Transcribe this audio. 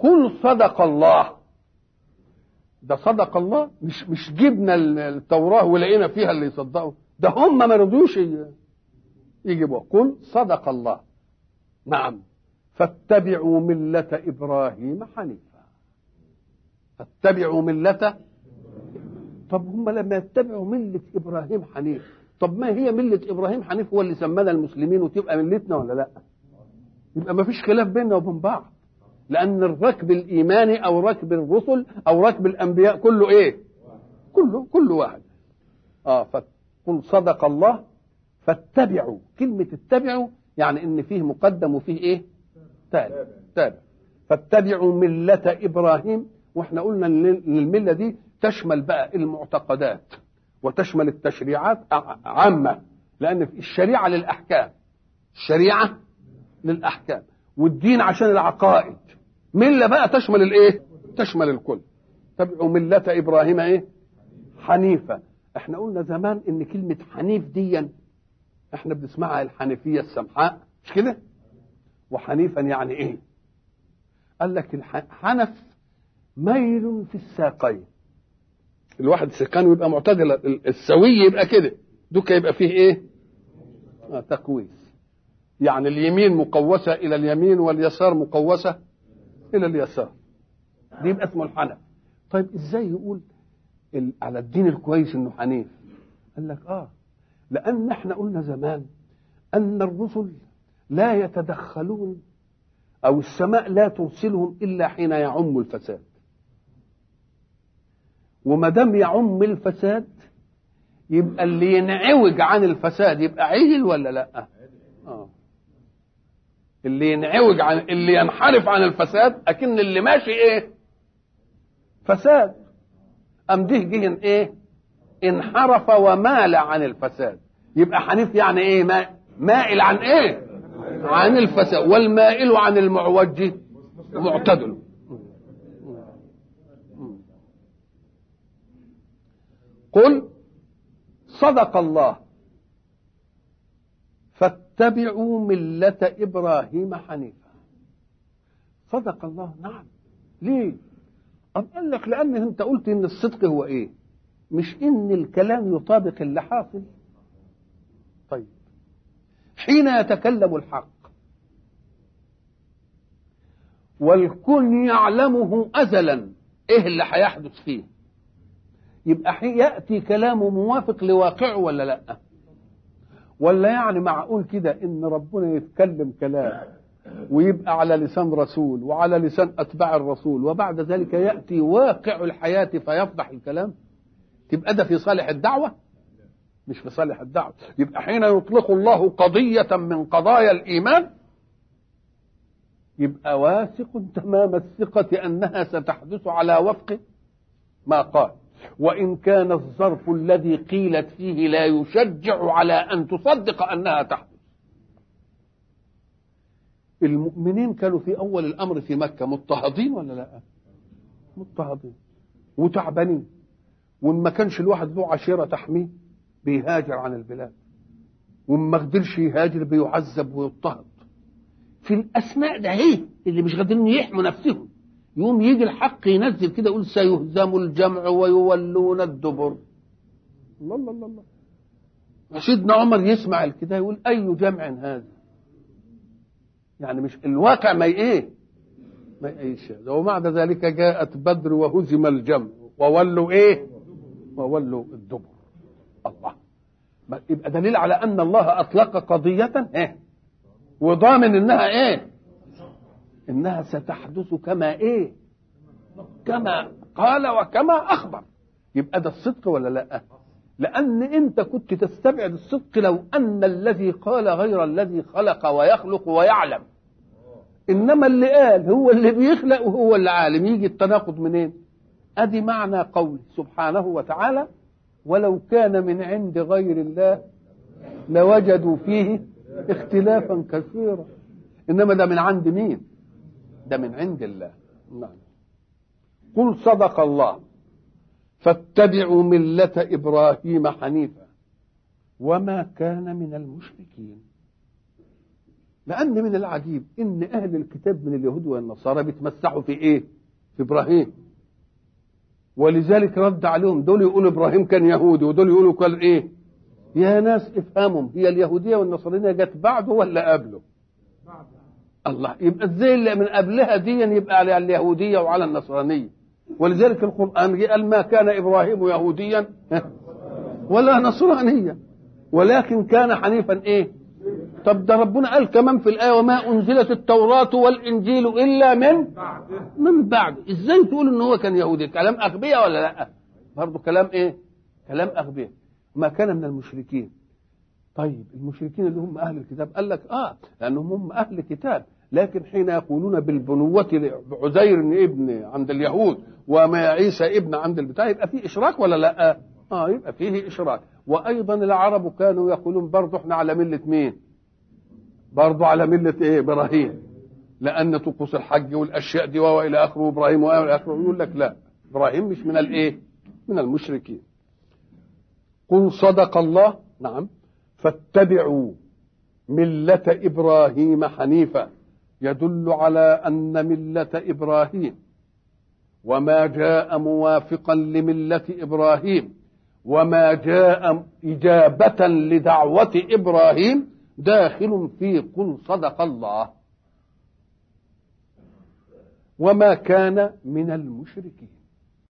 قل صدق الله ده صدق الله مش مش جبنا التوراه ولقينا فيها اللي يصدقوا ده هم ما رضوش يجيبوا قل صدق الله نعم فاتبعوا ملة إبراهيم حنيفا فاتبعوا ملة طب هم لما يتبعوا ملة إبراهيم حنيف طب ما هي ملة إبراهيم حنيف هو اللي سمانا المسلمين وتبقى ملتنا ولا لا يبقى ما فيش خلاف بيننا وبين بعض لأن الركب الإيماني أو ركب الرسل أو ركب الأنبياء كله إيه كله كله واحد آه فقل صدق الله فاتبعوا كلمة اتبعوا يعني إن فيه مقدم وفيه إيه تابع تابع فاتبعوا ملة إبراهيم واحنا قلنا ان الملة دي تشمل بقى المعتقدات وتشمل التشريعات عامة لأن الشريعة للأحكام الشريعة للأحكام والدين عشان العقائد ملة بقى تشمل الإيه؟ تشمل الكل تبعوا ملة إبراهيم إيه؟ حنيفة احنا قلنا زمان إن كلمة حنيف دي احنا بنسمعها الحنيفية السمحاء مش كده؟ وحنيفا يعني إيه؟ قال لك الحنف ميل في الساقين الواحد سكانه يبقى معتدل السوي يبقى كده دوك يبقى فيه ايه آه تقويس يعني اليمين مقوسة إلى اليمين واليسار مقوسة إلى اليسار دي يبقى اسمه الحنف طيب ازاي يقول على الدين الكويس انه حنيف قال لك اه لان احنا قلنا زمان ان الرسل لا يتدخلون او السماء لا ترسلهم الا حين يعم الفساد وما دام يعم الفساد يبقى اللي ينعوج عن الفساد يبقى عيل ولا لا آه. اللي ينعوج عن اللي ينحرف عن الفساد اكن اللي ماشي ايه فساد ام ده جه ايه انحرف ومال عن الفساد يبقى حنيف يعني ايه ما مائل عن ايه عن الفساد والمائل عن المعوج معتدل قل صدق الله فاتبعوا ملة إبراهيم حنيفا صدق الله نعم ليه أم قال لك لأن أنت قلت إن الصدق هو إيه مش إن الكلام يطابق اللي حاصل طيب حين يتكلم الحق والكون يعلمه أزلا إيه اللي هيحدث فيه يبقى يأتي كلامه موافق لواقعه ولا لا ولا يعني معقول كده ان ربنا يتكلم كلام ويبقى على لسان رسول وعلى لسان اتباع الرسول وبعد ذلك ياتي واقع الحياه فيفضح الكلام تبقى ده في صالح الدعوه مش في صالح الدعوه يبقى حين يطلق الله قضيه من قضايا الايمان يبقى واثق تمام الثقه انها ستحدث على وفق ما قال وإن كان الظرف الذي قيلت فيه لا يشجع على أن تصدق أنها تحدث المؤمنين كانوا في أول الأمر في مكة مضطهدين ولا لا مضطهدين وتعبانين وما كانش الواحد له عشيرة تحميه بيهاجر عن البلاد وما قدرش يهاجر بيعذب ويضطهد في الأسماء ده هي اللي مش قادرين يحموا نفسهم يقوم يجي الحق ينزل كده يقول سيهزم الجمع ويولون الدبر الله الله الله الله سيدنا عمر يسمع الكده يقول اي جمع هذا يعني مش الواقع ما ايه ما يعيش هذا وبعد ذلك جاءت بدر وهزم الجمع وولوا ايه وولوا الدبر الله يبقى دليل على ان الله اطلق قضيه ايه وضامن انها ايه انها ستحدث كما ايه كما قال وكما اخبر يبقى ده الصدق ولا لا لان انت كنت تستبعد الصدق لو ان الذي قال غير الذي خلق ويخلق ويعلم انما اللي قال هو اللي بيخلق وهو اللي عالم يجي التناقض منين ادي معنى قول سبحانه وتعالى ولو كان من عند غير الله لوجدوا فيه اختلافا كثيرا انما ده من عند مين ده من عند الله نعم قل صدق الله فاتبعوا ملة إبراهيم حنيفا وما كان من المشركين لأن من العجيب إن أهل الكتاب من اليهود والنصارى بيتمسحوا في إيه؟ في إبراهيم ولذلك رد عليهم دول يقولوا إبراهيم كان يهودي ودول يقولوا كان إيه؟ يا ناس افهموا هي اليهودية والنصرانية جت بعده ولا قبله؟ الله يبقى ازاي اللي من قبلها دي يبقى على اليهودية وعلى النصرانية ولذلك القرآن قال ما كان إبراهيم يهوديا ولا نصرانيا ولكن كان حنيفا ايه طب ده ربنا قال كمان في الآية وما أنزلت التوراة والإنجيل إلا من من بعد إزاي تقول إن هو كان يهودي كلام أغبياء ولا لا برضه كلام إيه كلام أغبياء ما كان من المشركين طيب المشركين اللي هم أهل الكتاب قال لك آه لأنهم هم أهل كتاب لكن حين يقولون بالبنوة عزير ابن عند اليهود وما عيسى ابن عند البتاع يبقى فيه إشراك ولا لا آه يبقى فيه إشراك وأيضا العرب كانوا يقولون برضه احنا على ملة مين برضه على ملة ايه ابراهيم لان طقوس الحج والاشياء دي والى اخره ابراهيم والى اخره يقول لك لا ابراهيم مش من الايه من المشركين قل صدق الله نعم فاتبعوا ملة ابراهيم حنيفا يدل على ان ملة ابراهيم وما جاء موافقا لملة ابراهيم وما جاء إجابة لدعوة إبراهيم داخل في قل صدق الله وما كان من المشركين